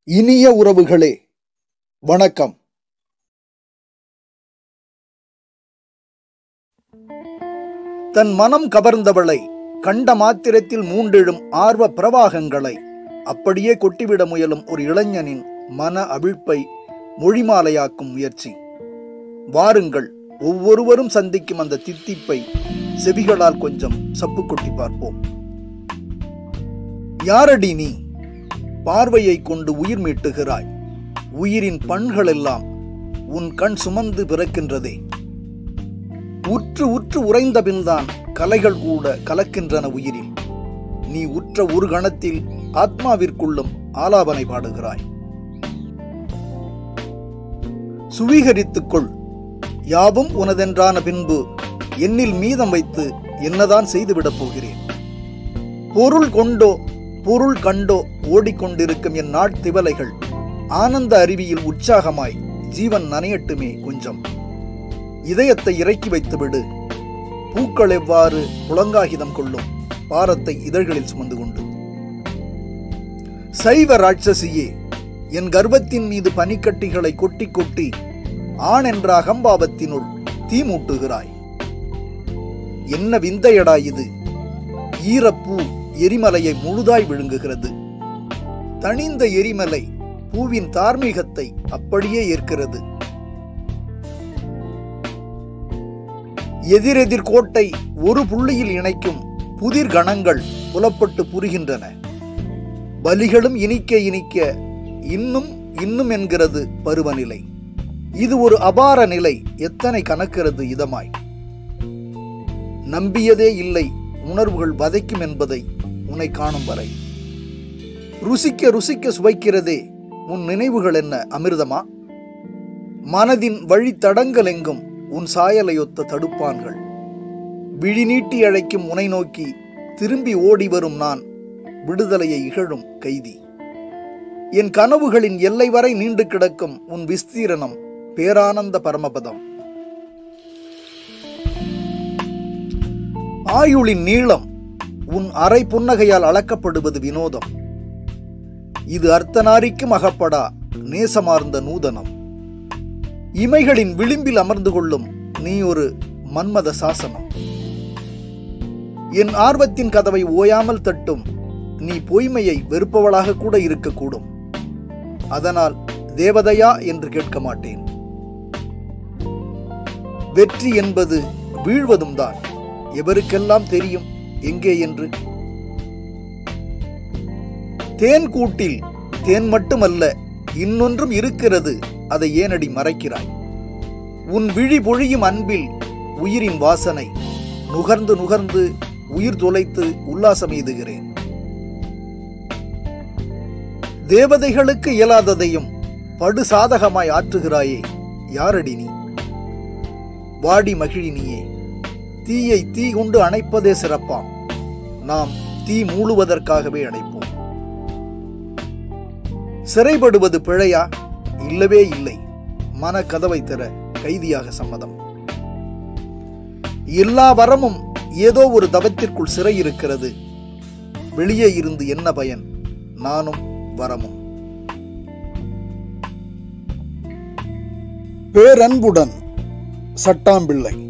இனிய உறவுகளே வணக்கம் தன் மனம் கவர்ந்தவளை கண்ட மாத்திரத்தில் மூண்டெழும் ஆர்வ பிரவாகங்களை அப்படியே கொட்டிவிட முயலும் ஒரு இளைஞனின் மன அவிழ்ப்பை மொழிமாலையாக்கும் முயற்சி வாருங்கள் ஒவ்வொருவரும் சந்திக்கும் அந்த தித்திப்பை செவிகளால் கொஞ்சம் சப்பு கொட்டி பார்ப்போம் யாரடி நீ பார்வையை கொண்டு உயிர் மீட்டுகிறாய் உயிரின் பண்களெல்லாம் உன் கண் சுமந்து பிறக்கின்றதே உற்று உற்று உறைந்த பின்தான் கலைகள் கூட கலக்கின்றன உயிரில் நீ உற்ற ஒரு கணத்தில் ஆத்மாவிற்குள்ளும் ஆலாபனை பாடுகிறாய் சுவீகரித்துக் கொள் யாவும் உனதென்றான பின்பு என்னில் மீதம் வைத்து என்னதான் செய்துவிடப் போகிறேன் பொருள் கொண்டோ பொருள் கண்டோ ஓடிக்கொண்டிருக்கும் என் நாட்திவலைகள் ஆனந்த அருவியில் உற்சாகமாய் ஜீவன் நனையட்டுமே கொஞ்சம் இதயத்தை இறக்கி வைத்துவிடு பூக்கள் எவ்வாறு புலங்காகிதம் கொள்ளும் பாரத்தை இதழ்களில் சுமந்து கொண்டு சைவ ராட்சசியே என் கர்வத்தின் மீது பனிக்கட்டிகளை கொட்டி கொட்டி ஆண் என்ற அகம்பாவத்தினுள் தீ மூட்டுகிறாய் என்ன விந்தையடா இது ஈரப்பூ எரிமலையை முழுதாய் விழுங்குகிறது தனிந்த எரிமலை பூவின் தார்மீகத்தை அப்படியே ஏற்கிறது எதிரெதிர் கோட்டை ஒரு புள்ளியில் இணைக்கும் புதிர் கணங்கள் புலப்பட்டு புரிகின்றன பலிகளும் இனிக்க இனிக்க இன்னும் இன்னும் என்கிறது பருவநிலை இது ஒரு அபார நிலை எத்தனை கணக்கிறது இதமாய் நம்பியதே இல்லை உணர்வுகள் வதைக்கும் என்பதை உன்னை காணும் வரை ருசிக்க ருசிக்க சுவைக்கிறதே உன் நினைவுகள் என்ன அமிர்தமா மனதின் வழித்தடங்கள் எங்கும் உன் சாயலையொத்த தடுப்பான்கள் விழி நீட்டி அழைக்கும் உனை நோக்கி திரும்பி ஓடி வரும் நான் விடுதலையை இகழும் கைதி என் கனவுகளின் எல்லை வரை நீண்டு கிடக்கும் உன் விஸ்தீரணம் பேரானந்த பரமபதம் ஆயுளின் நீளம் உன் அரை புன்னகையால் அளக்கப்படுவது வினோதம் இது அர்த்தநாரிக்கும் அகப்படா நேசமார்ந்த நூதனம் இமைகளின் விளிம்பில் அமர்ந்து கொள்ளும் நீ ஒரு மன்மத சாசனம் என் ஆர்வத்தின் கதவை ஓயாமல் தட்டும் நீ பொய்மையை வெறுப்பவளாக கூட இருக்கக்கூடும் அதனால் தேவதையா என்று கேட்க மாட்டேன் வெற்றி என்பது வீழ்வதும் தான் எவருக்கெல்லாம் தெரியும் எங்கே என்று தேன் கூட்டில் தேன் மட்டுமல்ல இன்னொன்றும் இருக்கிறது அதை ஏனடி மறைக்கிறாய் உன் விழி பொழியும் அன்பில் உயிரின் வாசனை நுகர்ந்து நுகர்ந்து உயிர் தொலைத்து உல்லாசம் எய்துகிறேன் தேவதைகளுக்கு இயலாததையும் படு சாதகமாய் ஆற்றுகிறாயே யாரடி நீ வாடி மகிழினியே தீயை தீ கொண்டு அணைப்பதே சிறப்பாம் நாம் தீ மூழுவதற்காகவே அணைப்போம் சிறைப்படுவது பிழையா இல்லவே இல்லை மன கதவை தர கைதியாக சம்மதம் எல்லா வரமும் ஏதோ ஒரு தவத்திற்குள் சிறை இருக்கிறது வெளியே இருந்து என்ன பயன் நானும் வரமும் பேரன்புடன் சட்டாம்பிள்ளை